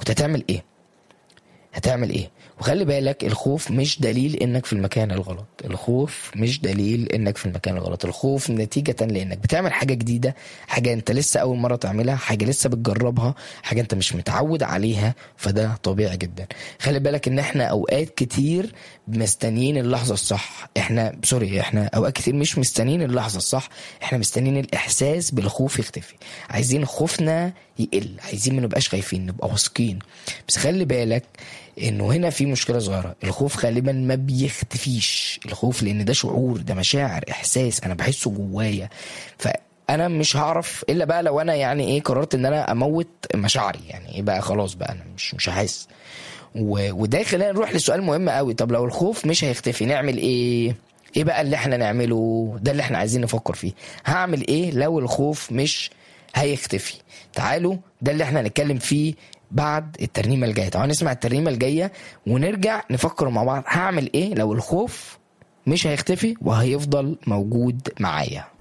كنت هتعمل ايه هتعمل ايه وخلي بالك الخوف مش دليل انك في المكان الغلط الخوف مش دليل انك في المكان الغلط الخوف نتيجة لانك بتعمل حاجة جديدة حاجة انت لسه اول مرة تعملها حاجة لسه بتجربها حاجة انت مش متعود عليها فده طبيعي جدا خلي بالك ان احنا اوقات كتير مستنيين اللحظة الصح احنا سوري احنا اوقات كتير مش مستنيين اللحظة الصح احنا مستنيين الاحساس بالخوف يختفي عايزين خوفنا يقل عايزين ما نبقاش خايفين نبقى واثقين بس خلي بالك انه هنا في مشكله صغيره الخوف غالبا ما بيختفيش الخوف لان ده شعور ده مشاعر احساس انا بحسه جوايا فانا مش هعرف الا بقى لو انا يعني ايه قررت ان انا اموت مشاعري يعني ايه بقى خلاص بقى انا مش مش هحس و- وده يخلينا نروح لسؤال مهم قوي طب لو الخوف مش هيختفي نعمل ايه ايه بقى اللي احنا نعمله ده اللي احنا عايزين نفكر فيه هعمل ايه لو الخوف مش هيختفي تعالوا ده اللي احنا هنتكلم فيه بعد الترنيمه الجايه تعالوا نسمع الترنيمه الجايه ونرجع نفكر مع بعض هعمل ايه لو الخوف مش هيختفي وهيفضل موجود معايا